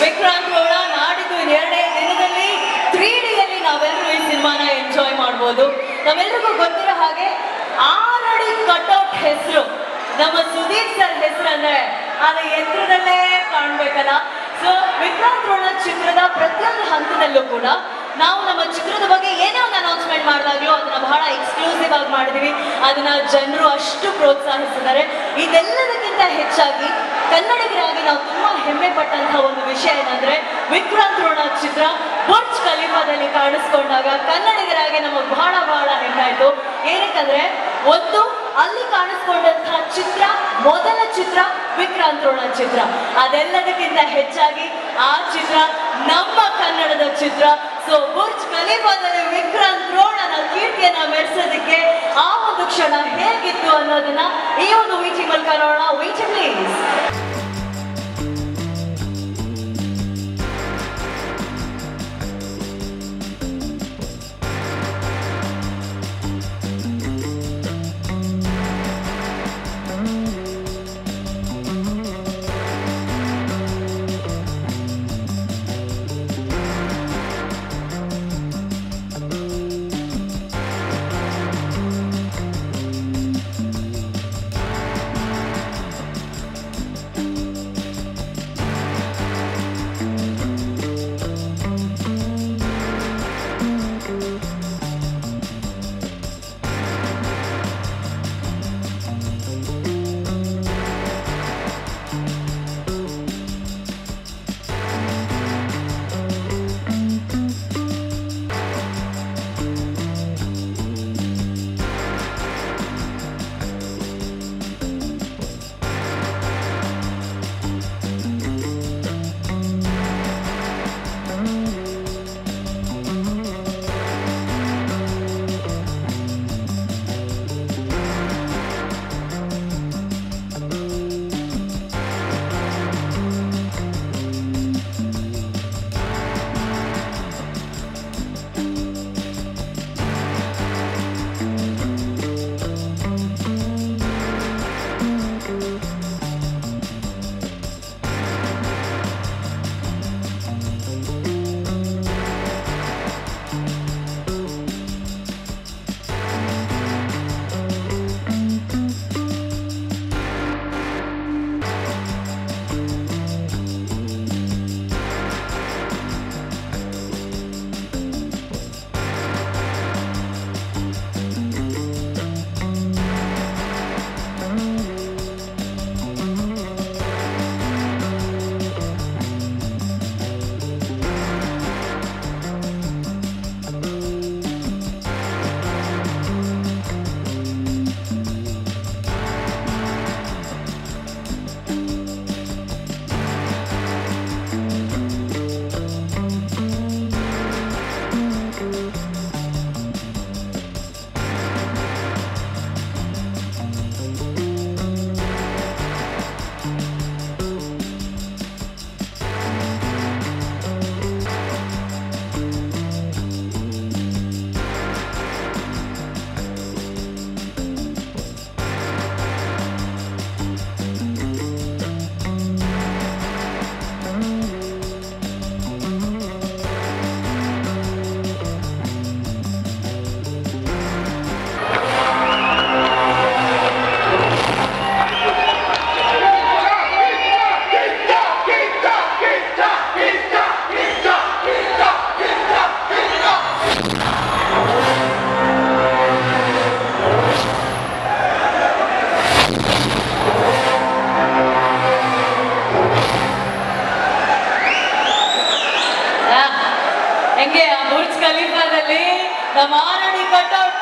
ವಿಕ್ರಾಂತ್ ರೋಣ ನಾಡಿದ್ದು ಎರಡನೇ ದಿನದಲ್ಲಿ ತ್ರೀ ಡಿಯಲ್ಲಿ ನಾವೆಲ್ಲರೂ ಈ ಸಿನಿಮಾನ ಎಂಜಾಯ್ ಮಾಡ್ಬೋದು ನಾವೆಲ್ರಿಗೂ ಗೊತ್ತಿರೋ ಹಾಗೆ ಆರಡಿ ಕಟ್ಔಟ್ ಹೆಸರು ನಮ್ಮ ಸುದೀಪ್ ಸರ್ ಹೆಸರು ಅಂದ್ರೆ ಅದು ಎತ್ತರದಲ್ಲೇ ಕಾಣ್ಬೇಕಲ್ಲ ಸೊ ವಿಕ್ರಾಂತ್ ರೋಣ ಚಿತ್ರದ ಪ್ರತಿಯೊಂದು ಹಂತದಲ್ಲೂ ಕೂಡ ನಾವು ನಮ್ಮ ಚಿತ್ರದ ಬಗ್ಗೆ ಏನೇ ಒಂದು ಅನೌನ್ಸ್ಮೆಂಟ್ ಮಾಡಿದಾಗ್ಲೂ ಅದನ್ನ ಬಹಳ ಎಕ್ಸ್ಕ್ಲೂಸಿವ್ ಆಗಿ ಮಾಡಿದೀವಿ ಅದನ್ನ ಜನರು ಅಷ್ಟು ಪ್ರೋತ್ಸಾಹಿಸಿದ್ದಾರೆ ಇದೆಲ್ಲದಕ್ಕಿಂತ ಹೆಚ್ಚಾಗಿ ಕನ್ನಡಿಗರಾಗಿ ನಾವು ತುಂಬಾ ಹೆಮ್ಮೆ ಪಟ್ಟಂತಹ ಒಂದು ವಿಷಯ ಏನಂದ್ರೆ ವಿಕ್ರಾಂತ್ ರೋಣ ಚಿತ್ರ ಬುರ್ಜ್ ಖಲೀಫಾದಲ್ಲಿ ಕಾಣಿಸ್ಕೊಂಡಾಗ ಕನ್ನಡಿಗರಾಗಿ ನಮಗೆ ಬಹಳ ಬಹಳ ಹೆಮ್ಮೆ ಆಯ್ತು ಏನಕ್ಕಂದ್ರೆ ಒಂದು ಅಲ್ಲಿ ಕಾಣಿಸ್ಕೊಂಡಂತಹ ಚಿತ್ರ ಮೊದಲ ಚಿತ್ರ ವಿಕ್ರಾಂತ್ ರೋಣ ಚಿತ್ರ ಅದೆಲ್ಲದಕ್ಕಿಂತ ಹೆಚ್ಚಾಗಿ ಆ ಚಿತ್ರ ನಮ್ಮ ಕನ್ನಡದ ಚಿತ್ರ ಸೊ ಬುರ್ಜ್ ಖಲೀಫಾದಲ್ಲಿ ವಿಕ್ರಾಂತ್ ರೋಣನ ಕೀರ್ತಿಯನ್ನ ಮೆರೆಸೋದಕ್ಕೆ ಆ ಒಂದು ಕ್ಷಣ ಹೇಗಿತ್ತು ಅನ್ನೋದನ್ನ ಈ ಒಂದು ವೀಚಿ ಮೂಲಕ ನೋಡೋಣ ವೀಚಿ ಪ್ಲೀಸ್ ಹೆಂಗೆ ಆ ಬುರ್ಜ್ ಖಲೀಫಾದಲ್ಲಿ ನಮ್ಮ ಆರಡಿ ಕಟ್ಔಟ್